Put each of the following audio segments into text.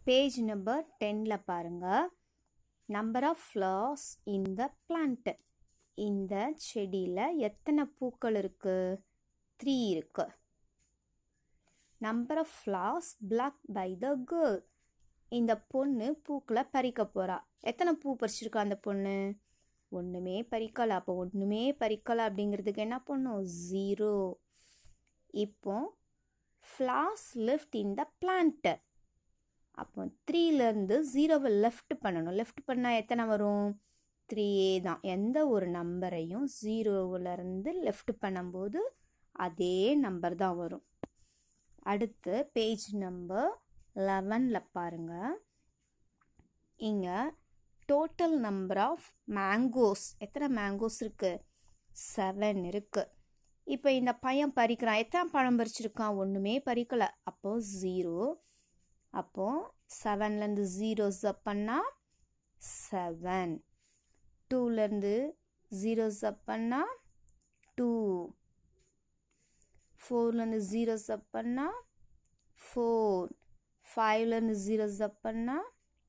page number டென்னில் பாருங்கள் number of flowers in the plant இந்த செடியில் எத்தனை பூக்கள் இருக்குது த்ரீ இருக்கு number of flowers plucked by the girl இந்த பொண்ணு பூக்களை பறிக்க போகிறா எத்தனை பூ பறிச்சிருக்கா அந்த பொண்ணு ஒன்றுமே பறிக்கலை அப்போ ஒன்றுமே பறிக்கலை அப்படிங்கிறதுக்கு என்ன பண்ணும் ஜீரோ இப்போ flowers left in the plant அப்போ த்ரீலேருந்து ஜீரோவை லெஃப்ட் பண்ணணும் லெஃப்ட் பண்ணால் எத்தனை வரும் த்ரீயே தான் எந்த ஒரு நம்பரையும் ஜீரோவிலேருந்து லெஃப்ட் பண்ணும்போது அதே நம்பர் தான் வரும் அடுத்து பேஜ் நம்பர் லெவனில் பாருங்கள் இங்கே டோட்டல் நம்பர் ஆஃப் மேங்கோஸ் எத்தனை மேங்கோஸ் இருக்குது செவன் இருக்குது இப்போ இந்த பையன் பறிக்கிறான் எத்தனை பழம் பறிச்சிருக்கான் ஒன்றுமே பறிக்கலை அப்போது ஜீரோ அப்போது செவன்லேருந்து ஜீரோ ஜப் பண்ணால் செவன் டூலேருந்து ஜீரோ ஜப் பண்ணால் டூ ஃபோர்லேருந்து ஜீரோ ஜப் பண்ணால் ஃபோர் ஃபைவ்லேருந்து ஜீரோ ஜப் பண்ணால்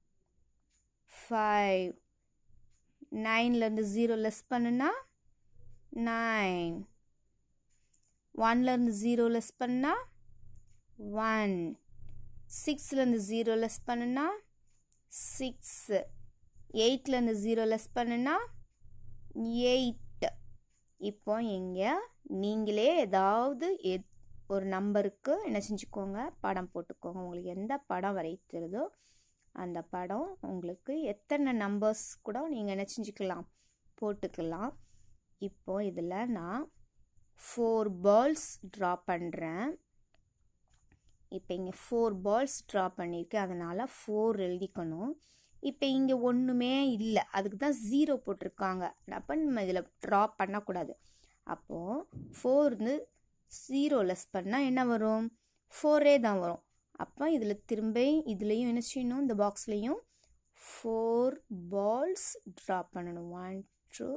ஃபைவ் நைன்லேருந்து ஜீரோ லெஸ் பண்ணுனா நைன் ஒன்லேருந்து ஜீரோ லெஸ் பண்ணால் ஒன் சிக்ஸ்லேருந்து ஜீரோ லெஸ் பண்ணுனா சிக்ஸ் எயிட்லேருந்து ஜீரோ லெஸ் பண்ணுனா எயிட் இப்போ இங்கே நீங்களே ஏதாவது எத் ஒரு நம்பருக்கு என்ன செஞ்சுக்கோங்க படம் போட்டுக்கோங்க உங்களுக்கு எந்த படம் வரைத்துறதோ அந்த படம் உங்களுக்கு எத்தனை நம்பர்ஸ் கூட நீங்கள் என்ன செஞ்சுக்கலாம் போட்டுக்கலாம் இப்போ இதில் நான் ஃபோர் பால்ஸ் ட்ரா பண்ணுறேன் இப்போ இங்கே ஃபோர் பால்ஸ் ட்ரா பண்ணியிருக்கேன் அதனால் ஃபோர் எழுதிக்கணும் இப்போ இங்கே ஒன்றுமே இல்லை அதுக்கு தான் ஜீரோ போட்டிருக்காங்க அப்போ நம்ம இதில் ட்ரா பண்ணக்கூடாது அப்போது ஃபோர்னு ஜீரோ லெஸ் பண்ணால் என்ன வரும் ஃபோரே தான் வரும் அப்போ இதில் திரும்ப இதுலேயும் என்ன செய்யணும் இந்த பாக்ஸ்லேயும் ஃபோர் பால்ஸ் ட்ரா பண்ணணும் ஒன் டூ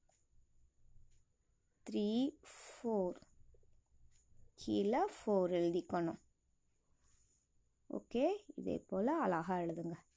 த்ரீ ஃபோர் கீழே ஃபோர் எழுதிக்கணும் ஓகே இதே போல் அழகாக எழுதுங்க